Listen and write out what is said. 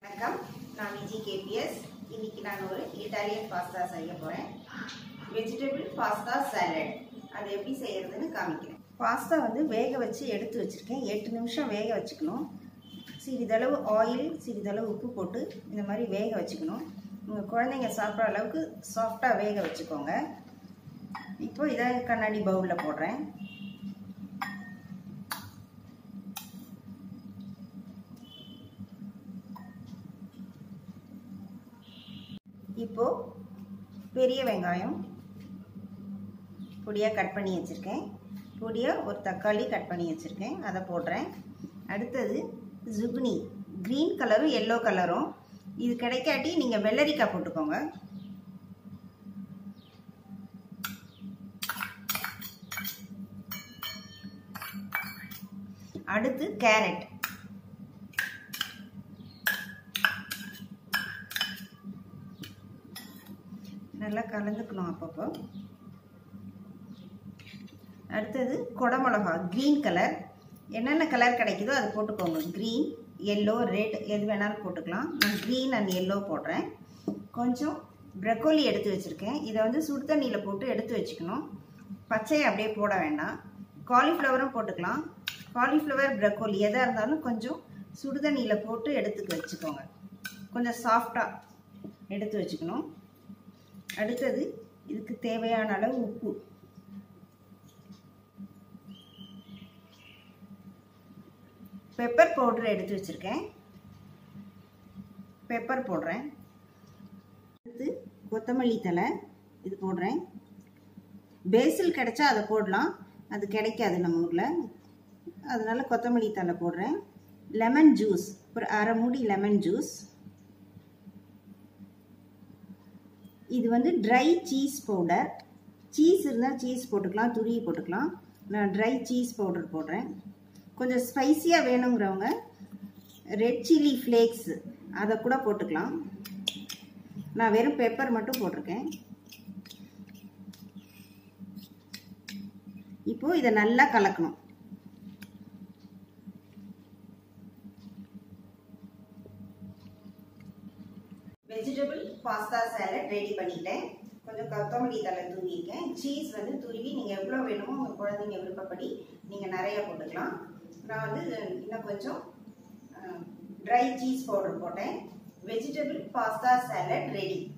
வணக்கம் நான் விஜி கேபிஎஸ் இன்னைக்கு நான் ஒரு இட்டாலியன் பாஸ்தா செய்ய போகிறேன் வெஜிடபிள் பாஸ்தா சாலட் அது எப்படி செய்யறதுன்னு காமிக்கிறேன் பாஸ்தா வந்து வேக வச்சு எடுத்து வச்சுருக்கேன் எட்டு நிமிஷம் வேக வச்சுக்கணும் சிறிதளவு ஆயில் சிறிதளவு உப்பு போட்டு இந்த மாதிரி வேக வச்சுக்கணும் உங்கள் குழந்தைங்க சாப்பிட்ற அளவுக்கு சாஃப்டாக வேக வச்சுக்கோங்க இப்போ இதை கண்ணாடி பவுலில் போடுறேன் இப்போ பெரிய வெங்காயம் பொடியாக கட் பண்ணி வச்சுருக்கேன் பொடியாக ஒரு தக்காளி கட் பண்ணி வச்சுருக்கேன் அதை போடுறேன் அடுத்தது ஜுக்னி க்ரீன் கலரும் எல்லோ கலரும் இது கிடைக்காட்டி நீங்கள் வெள்ளரிக்காய் போட்டுக்கோங்க அடுத்து கேரட் நல்லா கலந்துக்கணும் அப்பப்போ அடுத்தது குடமிளகா க்ரீன் கலர் என்னென்ன கலர் கிடைக்குதோ அது போட்டுக்கோங்க க்ரீன் எல்லோ ரெட் எது வேணாலும் போட்டுக்கலாம் நான் க்ரீன் அண்ட் எல்லோ போடுறேன் கொஞ்சம் ப்ரக்கோலி எடுத்து வச்சுருக்கேன் இதை வந்து சுடு தண்ணியில் போட்டு எடுத்து வச்சுக்கணும் பச்சையை அப்படியே போட வேண்டாம் காலிஃப்ளவரும் போட்டுக்கலாம் காலிஃப்ளவர் ப்ரக்கோலி எதாக இருந்தாலும் கொஞ்சம் சுடு தண்ணியில் போட்டு எடுத்து வச்சுக்கோங்க கொஞ்சம் சாஃப்டாக எடுத்து வச்சுக்கணும் அடுத்தது இதுக்கு தேவையான அளவு உப்பு பெப்பர் பவுடர் எடுத்து வச்சுருக்கேன் பெப்பர் போடுறேன் அடுத்து கொத்தமல்லி தலை இது போடுறேன் பேசில் கிடைச்சா அதை போடலாம் அது கிடைக்காது நம்ம ஊரில் அதனால கொத்தமல்லி தலை போடுறேன் லெமன் ஜூஸ் ஒரு அரை மூடி லெமன் ஜூஸ் இது வந்து ட்ரை சீஸ் பவுடர் சீஸ் இருந்தால் சீஸ் போட்டுக்கலாம் துருவி போட்டுக்கலாம் நான் ட்ரை சீஸ் பவுடர் போடுறேன் கொஞ்சம் ஸ்பைஸியாக வேணுங்கிறவங்க ரெட் சில்லி ஃப்ளேக்ஸ் அதை கூட போட்டுக்கலாம் நான் வெறும் பெப்பர் மட்டும் போட்டிருக்கேன் இப்போ இதை நல்லா கலக்கணும் வெஜிடபிள் பாஸ்தா சாலட் ரெடி பண்ணிட்டேன் கொஞ்சம் கொத்தமல்லி தலை தூவியிருக்கேன் சீஸ் வந்து துருவி நீங்கள் எவ்வளோ வேணுமோ உங்கள் குழந்தைங்க விருப்பப்படி நீங்கள் நிறையா போட்டுக்கலாம் நான் வந்து இன்னும் கொஞ்சம் ட்ரை சீஸ் பவுடர் போட்டேன் வெஜிடபிள் பாஸ்தா சாலட் ரெடி